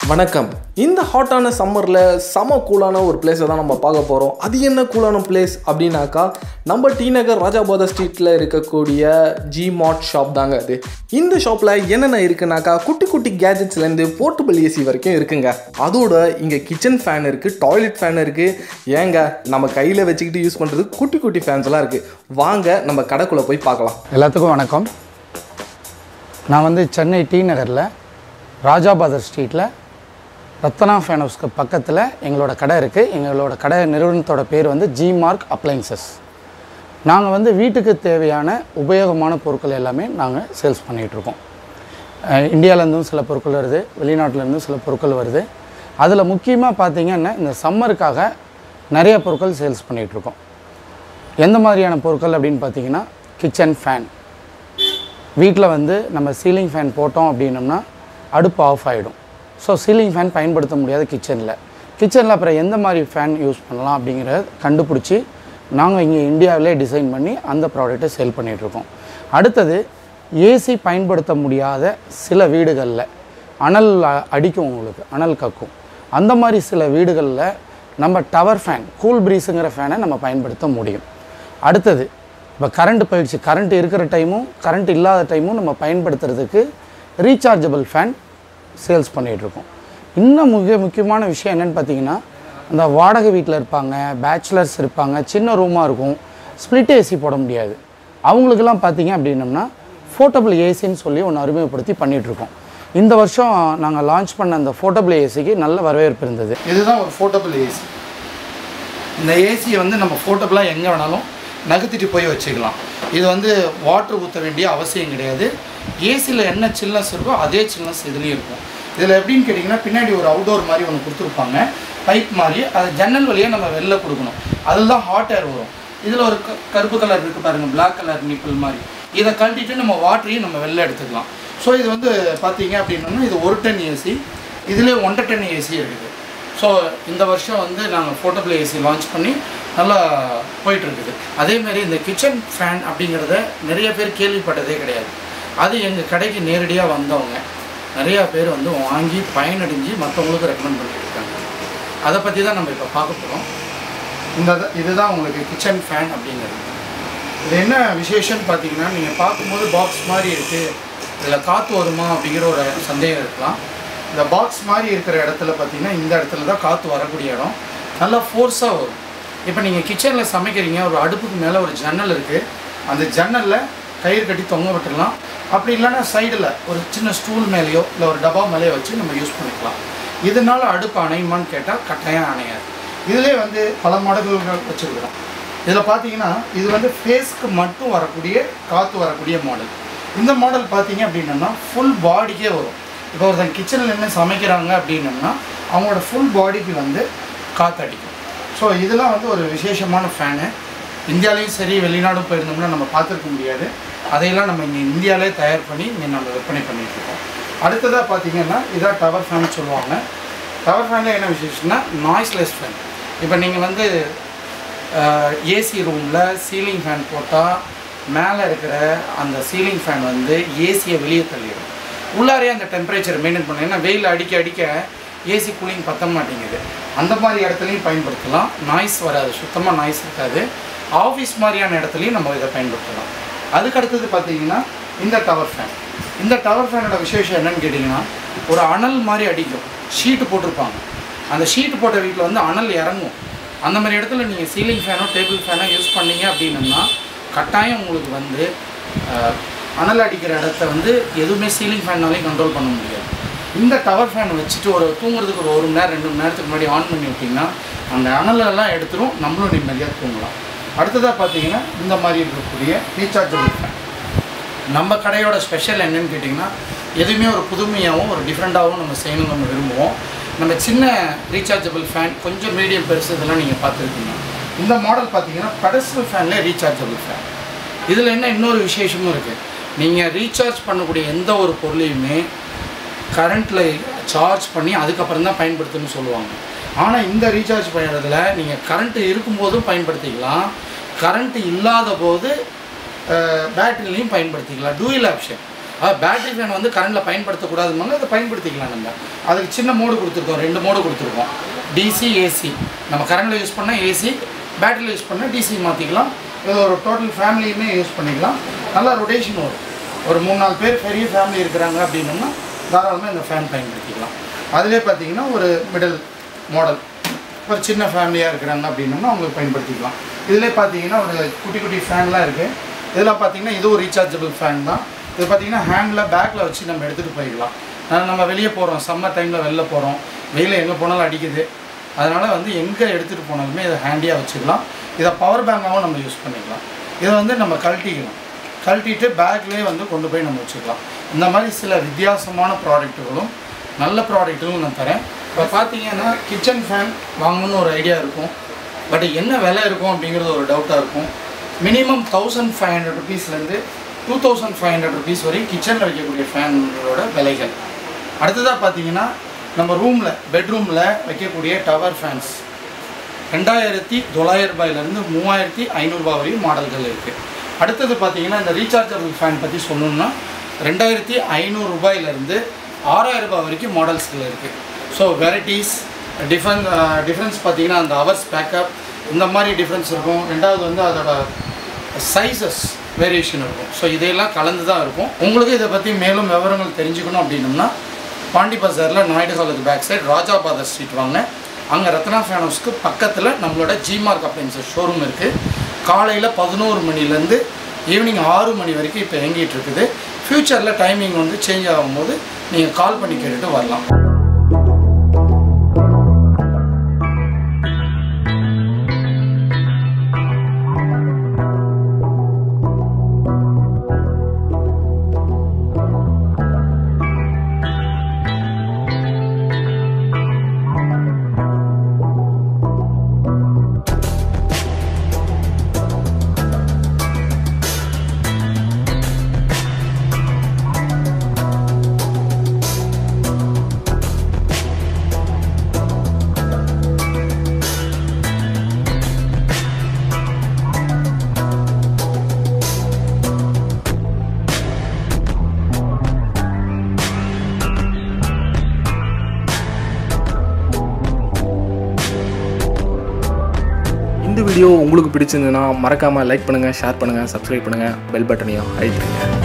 வணக்கம் இந்த ஹாட்டான சம்மரில் செம கூலான ஒரு பிளேஸை தான் நம்ம பார்க்க போகிறோம் அது என்ன கூலான பிளேஸ் அப்படின்னாக்கா நம்ம டி நகர் ராஜாபாத ஸ்ட்ரீட்டில் இருக்கக்கூடிய ஜி மார்ட் ஷாப் தாங்க அது இந்த ஷாப்பில் என்னென்ன இருக்குனாக்கா குட்டி குட்டி கேஜெட்ஸ்லேருந்து போர்ட்டபிள் ஏசி வரைக்கும் இருக்குங்க அதோட இங்கே கிச்சன் ஃபேன் இருக்குது டாய்லெட் ஃபேன் இருக்குது ஏங்க நம்ம கையில் வச்சுக்கிட்டு யூஸ் பண்ணுறது குட்டி குட்டி ஃபேன்ஸ்லாம் இருக்குது வாங்க நம்ம கடைக்குள்ளே போய் பார்க்கலாம் எல்லாத்துக்கும் வணக்கம் நான் வந்து சென்னை டி நகரில் ராஜாபாதர் ஸ்ட்ரீட்டில் ரத்னா ஃபேன் ஹவுஸ்க்கு பக்கத்தில் எங்களோட கடை இருக்குது எங்களோட கடை நிறுவனத்தோட பேர் வந்து ஜி மார்க் அப்ளைன்சஸ் நாங்கள் வந்து வீட்டுக்கு தேவையான உபயோகமான பொருட்கள் எல்லாமே நாங்கள் சேல்ஸ் பண்ணிகிட்ருக்கோம் இந்தியாவிலேருந்தும் சில பொருட்கள் வருது வெளிநாட்டிலேருந்தும் சில பொருட்கள் வருது அதில் முக்கியமாக பார்த்தீங்கன்னா இந்த சம்மருக்காக நிறைய பொருட்கள் சேல்ஸ் பண்ணிகிட்ருக்கோம் எந்த மாதிரியான பொருட்கள் அப்படின்னு பார்த்தீங்கன்னா கிச்சன் ஃபேன் வீட்டில் வந்து நம்ம சீலிங் ஃபேன் போட்டோம் அப்படின்னம்னா அடுப்பு ஆஃப் ஆகிடும் ஸோ சீலிங் ஃபேன் பயன்படுத்த முடியாது கிச்சனில் கிச்சனில் அப்புறம் எந்த மாதிரி ஃபேன் யூஸ் பண்ணலாம் அப்படிங்கிறத கண்டுபிடிச்சி நாங்கள் இங்கே இந்தியாவிலே டிசைன் பண்ணி அந்த ப்ராடக்ட்டை சேல் பண்ணிகிட்ருக்கோம் அடுத்தது ஏசி பயன்படுத்த முடியாத சில வீடுகளில் அனல் அ- அடிக்கும் உங்களுக்கு அனல் கக்கும் அந்த மாதிரி சில வீடுகளில் நம்ம டவர் ஃபேன் கூல் ப்ரீஸுங்கிற ஃபேனை நம்ம பயன்படுத்த முடியும் அடுத்தது இப்போ கரண்ட் போயிடுச்சு கரண்ட் இருக்கிற டைமும் கரண்ட் இல்லாத டைமும் நம்ம பயன்படுத்துறதுக்கு ரீசார்ஜபிள் ஃபேன் சேல்ஸ் பண்ணிகிட்ருக்கோம் இன்னும் மிக முக்கியமான விஷயம் என்னென்னு பார்த்தீங்கன்னா அந்த வாடகை வீட்டில் இருப்பாங்க பேச்சுலர்ஸ் இருப்பாங்க சின்ன ரூமாக இருக்கும் ஸ்ப்ளிட் ஏசி போட முடியாது அவங்களுக்கெல்லாம் பார்த்தீங்க அப்படின்னம்னா ஃபோட்டபிள் ஏசின்னு சொல்லி ஒன்று அறிமுகப்படுத்தி பண்ணிகிட்ருக்கோம் இந்த வருஷம் நாங்கள் லான்ச் பண்ண அந்த ஃபோட்டபிள் ஏசிக்கு நல்ல வரவேற்பு இருந்தது இதுதான் ஒரு ஃபோட்டபிள் ஏசி இந்த ஏசியை வந்து நம்ம போர்ட்டபுளாக எங்கே வேணாலும் நகர்த்திட்டு போய் வச்சுக்கலாம் இது வந்து வாட்டர் ஊற்ற வேண்டிய அவசியம் கிடையாது ஏசியில் என்ன சில்னஸ் இருக்கோ அதே சில்னஸ் இதுலேயும் இருக்கும் இதில் எப்படின்னு கேட்டிங்கன்னா பின்னாடி ஒரு அவுடோர் மாதிரி ஒன்று கொடுத்துருப்பாங்க பைப் மாதிரி அது ஜன்னல் வழியாக நம்ம வெளில கொடுக்கணும் அதில் தான் ஹாட் ஏர் வரும் இதில் ஒரு க- கருப்பு கலர் இருக்குது பாருங்கள் Black கலர் நிப்பிள் மாதிரி இதை கழட்டிட்டு நம்ம வாட்டரையும் நம்ம வெளில எடுத்துக்கலாம் ஸோ இது வந்து பார்த்தீங்க அப்படின்னா இது ஒரு டன் ஏசி இதுலேயே ஒன்றரை டன் ஏசி இருக்குது ஸோ இந்த வருஷம் வந்து நாங்கள் போர்ட்டபிள் ஏசி லான்ச் பண்ணி நல்லா போயிட்டு இருக்குது அதே மாதிரி இந்த கிச்சன் ஃபேன் அப்படிங்கிறத நிறைய பேர் கேள்விப்பட்டதே கிடையாது அது எங்கள் கடைக்கு நேரடியாக வந்தவங்க நிறையா பேர் வந்து வாங்கி பயனடைஞ்சு மற்றவங்களுக்கு ரெக்கமெண்ட் பண்ணிட்டு இருக்காங்க அதை பற்றி தான் நம்ம இப்போ பார்க்க போகிறோம் இந்த இது- இதுதான் உங்களுக்கு கிச்சன் ஃபேன் அப்படிங்கிறது இது என்ன விசேஷம்னு பார்த்தீங்கன்னா நீங்கள் பார்க்கும்போது பாக்ஸ் மாதிரி இருக்குது இதில் காற்று வருமா அப்படிங்கிற ஒரு சந்தேகம் இருக்கலாம் இந்த பாக்ஸ் மாதிரி இருக்கிற இடத்துல பார்த்தீங்கன்னா இந்த இடத்துல தான் காற்று வரக்கூடிய இடம் நல்லா ஃபோர்ஸாக வரும் இப்போ நீங்கள் கிச்சனில் சமைக்கிறீங்க ஒரு அடுப்புக்கு மேலே ஒரு ஜன்னல் இருக்குது அந்த ஜன்னலில் கயிறு கட்டி தொங்க விட்டுடலாம் அப்படி இல்லைன்னா சைடில் ஒரு சின்ன ஸ்டூல் மேலேயோ இல்லை ஒரு டப்பா மேலேயோ வச்சு நம்ம யூஸ் பண்ணிக்கலாம் இதனால அடுப்பு அணையுமான்னு கேட்டால் கட்டாயம் அணையாது இதிலே வந்து பல மாடல்கள் வச்சுருக்கிறோம் இதில் பார்த்தீங்கன்னா இது வந்து ஃபேஸ்க்கு மட்டும் வரக்கூடிய காற்று வரக்கூடிய மாடல் இந்த மாடல் பார்த்தீங்க அப்படின்னம்னா ஃபுல் பாடிக்கே வரும் இப்போ ஒருத்தன் கிச்சனில் நின்று சமைக்கிறாங்க அப்படின்னம்னா அவங்களோட ஃபுல் பாடிக்கு வந்து காற்று அடிக்கும் ஸோ இதெல்லாம் வந்து ஒரு விசேஷமான ஃபேனு இந்தியாலேயும் சரி வெளிநாடும் போயிருந்தோம்னா நம்ம பார்த்துருக்க முடியாது அதையெல்லாம் நம்ம இங்கே இந்தியாவிலே தயார் பண்ணி இங்கே நம்ம விற்பனை பண்ணிட்டு இருக்கோம் அடுத்ததாக பார்த்தீங்கன்னா இதான் டவர் ஃபேன் சொல்லுவாங்க டவர் ஃபேனில் என்ன விசேஷம்னா நாய்ஸ்லெஸ் ஃபேன் இப்போ நீங்கள் வந்து ஏசி ரூமில் சீலிங் ஃபேன் போட்டால் மேலே இருக்கிற அந்த சீலிங் ஃபேன் வந்து ஏசியை வெளியே தள்ளிடும் உள்ளாரே அந்த டெம்பரேச்சர் மெயின்டைன் பண்ணணும் ஏன்னா வெயில் அடிக்க அடிக்க ஏசி கூலிங் பத்த மாட்டேங்குது அந்த மாதிரி இடத்துலையும் பயன்படுத்தலாம் நாய்ஸ் வராது சுத்தமாக நாய்ஸ் இருக்காது ஆஃபீஸ் மாதிரியான இடத்துலையும் நம்ம இதை பயன்படுத்தலாம் அதுக்கு அடுத்தது பார்த்தீங்கன்னா இந்த டவர் ஃபேன் இந்த டவர் ஃபேனோட விசேஷம் என்னன்னு கேட்டிங்கன்னா ஒரு அனல் மாதிரி அடிக்கும் ஷீட்டு போட்டிருப்பாங்க அந்த ஷீட்டு போட்ட வீட்டில் வந்து அனல் இறங்கும் அந்த மாதிரி இடத்துல நீங்கள் சீலிங் ஃபேனோ டேபிள் ஃபேனோ யூஸ் பண்ணீங்க அப்படின்னம்னா கட்டாயம் உங்களுக்கு வந்து அஹ், அனல் அடிக்கிற இடத்த வந்து எதுவுமே சீலிங் ஃபேன்னாலையும் கண்ட்ரோல் பண்ண முடியாது இந்த டவர் ஃபேன் வச்சுட்டு ஒரு தூங்குறதுக்கு ஒரு ஒரு மணி நேரம் ரெண்டு மணி நேரத்துக்கு முன்னாடி ஆன் பண்ணி விட்டிங்கன்னா அந்த அனலெல்லாம் எடுத்துரும் நம்மளும் நிம்மதியாக தூங்கலாம் அடுத்ததாக பார்த்தீங்கன்னா இந்த மாதிரி இருக்கக்கூடிய ரீசார்ஜபிள் ஃபேன் நம்ம கடையோட ஸ்பெஷல் என்னன்னு கேட்டிங்கன்னா எதுவுமே ஒரு புதுமையாகவும் ஒரு டிஃப்ரெண்ட்டாகவும் நம்ம செய்யணும்னு நம்ம விரும்புவோம் நம்ம சின்ன ரீசார்ஜபிள் ஃபேன் கொஞ்சம் மீடியம் பெருசு இதெல்லாம் நீங்கள் பார்த்துருக்கீங்க இந்த மாடல் பார்த்தீங்கன்னா பெடஸ்டல் ஃபேன்லேயே ரீசார்ஜபிள் ஃபேன் இதில் என்ன இன்னொரு விசேஷமும் இருக்குது நீங்கள் ரீசார்ஜ் பண்ணக்கூடிய எந்த ஒரு பொருளையுமே கரண்ட்டில் சார்ஜ் பண்ணி அதுக்கப்புறம் தான் பயன்படுத்தணும்னு சொல்லுவாங்க ஆனால் இந்த ரீசார்ஜ் பண்ணுறதுல நீங்கள் கரண்ட்டு இருக்கும்போதும் பயன்படுத்திக்கலாம் கரண்ட்டு இல்லாத போது பேட்டரிலையும் பயன்படுத்திக்கலாம் டூயல் ஆப்ஷன் பேட்டரி ஃபேன் வந்து கரண்டில் பயன்படுத்தக்கூடாதுமாங்க அதை பயன்படுத்திக்கலாம் நம்ம அதுக்கு சின்ன மோடு கொடுத்துருக்கோம் ரெண்டு மோடு கொடுத்துருக்கோம் டிசி ஏசி நம்ம கரண்டில் யூஸ் பண்ணால் ஏசி பேட்டரியில் யூஸ் பண்ணால் டிசி மாற்றிக்கலாம் இது ஒரு டோட்டல் ஃபேமிலியுமே யூஸ் பண்ணிக்கலாம் நல்லா ரொட்டேஷன் வரும் ஒரு மூணு நாலு பேர் பெரிய ஃபேமிலி இருக்கிறாங்க அப்படின்னோம்னா தாராளமாக இந்த ஃபேன் பயன்படுத்திக்கலாம் அதிலே பார்த்தீங்கன்னா ஒரு மிடில் மாடல் ஒரு சின்ன ஃபேமிலியாக இருக்கிறாங்க அப்படின்னோம்னா அவங்களுக்கு பயன்படுத்திக்கலாம் இதிலே பார்த்தீங்கன்னா ஒரு குட்டி குட்டி ஃபேன்லாம் இருக்குது இதெல்லாம் பார்த்தீங்கன்னா இது ஒரு ரீசார்ஜபிள் ஃபேன் தான் இது பார்த்தீங்கன்னா ஹேண்டில் பேக்கில் வச்சு நம்ம எடுத்துகிட்டு போய்க்கலாம் ஆனா, நம்ம வெளியே போகிறோம் சம்மர் டைமில் வெளில போகிறோம் வெயில் எங்கே போனாலும் அடிக்குது அதனால் வந்து எங்கே எடுத்துகிட்டு போனாலுமே இதை ஹேண்டியாக வச்சுக்கலாம் இதை பவர் பேங்காகவும் நம்ம யூஸ் பண்ணிக்கலாம் இதை வந்து நம்ம கழட்டிக்கலாம் கழட்டிட்டு பேக்லேயே வந்து கொண்டு போய் நம்ம வச்சுக்கலாம் இந்த மாதிரி சில வித்தியாசமான ப்ராடக்ட்டுகளும் நல்ல ப்ராடக்ட்டுகளும் நான் தரேன் இப்போ பார்த்தீங்கன்னா கிச்சன் ஃபேன் வாங்கணும்னு ஒரு ஐடியா இருக்கும் பட் என்ன விலை இருக்கும் அப்படிங்கிறது ஒரு டவுட்டாக இருக்கும் மினிமம் தௌசண்ட் ஃபைவ் ஹண்ட்ரட் ருபீஸ்லேருந்து two thousand five hundred rupees வரை கிச்சனில் வைக்கக்கூடிய ஃபேனோட விலைகள் அடுத்ததாக பார்த்தீங்கன்னா நம்ம ரூமில் பெட்ரூமில் வைக்கக்கூடிய டவர் ஃபேன்ஸ் ரெண்டாயிரத்தி தொள்ளாயிரம் ரூபாயிலேருந்து மூவாயிரத்தி ஐநூறுரூபா வரையும் மாடல்கள் இருக்குது அடுத்தது பார்த்தீங்கன்னா இந்த ரீசார்ஜபிள் ஃபேன் பற்றி சொல்லணும்னா ரெண்டாயிரத்தி ஐநூறு ரூபாயிலேருந்து ஆறாயிரம் ரூபாய் வரைக்கும் மாடல்ஸ்கள் இருக்குது ஸோ வெரைட்டிஸ் டிஃபரன் டிஃப்ரென்ஸ் பார்த்தீங்கன்னா அந்த ஹவர்ஸ் பேக்கப் இந்த மாதிரி டிஃப்ரென்ஸ் இருக்கும் ரெண்டாவது வந்து அதோட சைஸஸ் வேரியேஷன் இருக்கும் ஸோ இதையெல்லாம் கலந்து தான் இருக்கும் உங்களுக்கு இதை பற்றி மேலும் விவரங்கள் தெரிஞ்சுக்கணும் அப்படின்னம்னா பாண்டி பஜாரில் Naidu college back side Rajabadhar street வாங்க அங்கே ரத்னா ஃபேன் ஹவுஸ்க்கு பக்கத்தில் நம்மளோட ஜிமார்க் அப்ளைன்சஸ் ஷோரூம் இருக்குது காலையில் பதினோரு மணிலேருந்து ஈவினிங் ஆறு மணி வரைக்கும் இப்போ இயங்கிட்டு இருக்குது ஃப்யூச்சரில் டைமிங் வந்து சேஞ்ச் ஆகும்போது நீங்கள் கால் பண்ணி கேட்டுட்டு வரலாம் இந்த வீடியோ உங்களுக்கு பிடிச்சிருந்ததுன்னா மறக்காமல் லைக் பண்ணுங்கள் ஷேர் பண்ணுங்கள் சப்ஸ்கிரைப் பண்ணுங்கள் பெல் பட்டனையும் அழுத்துங்க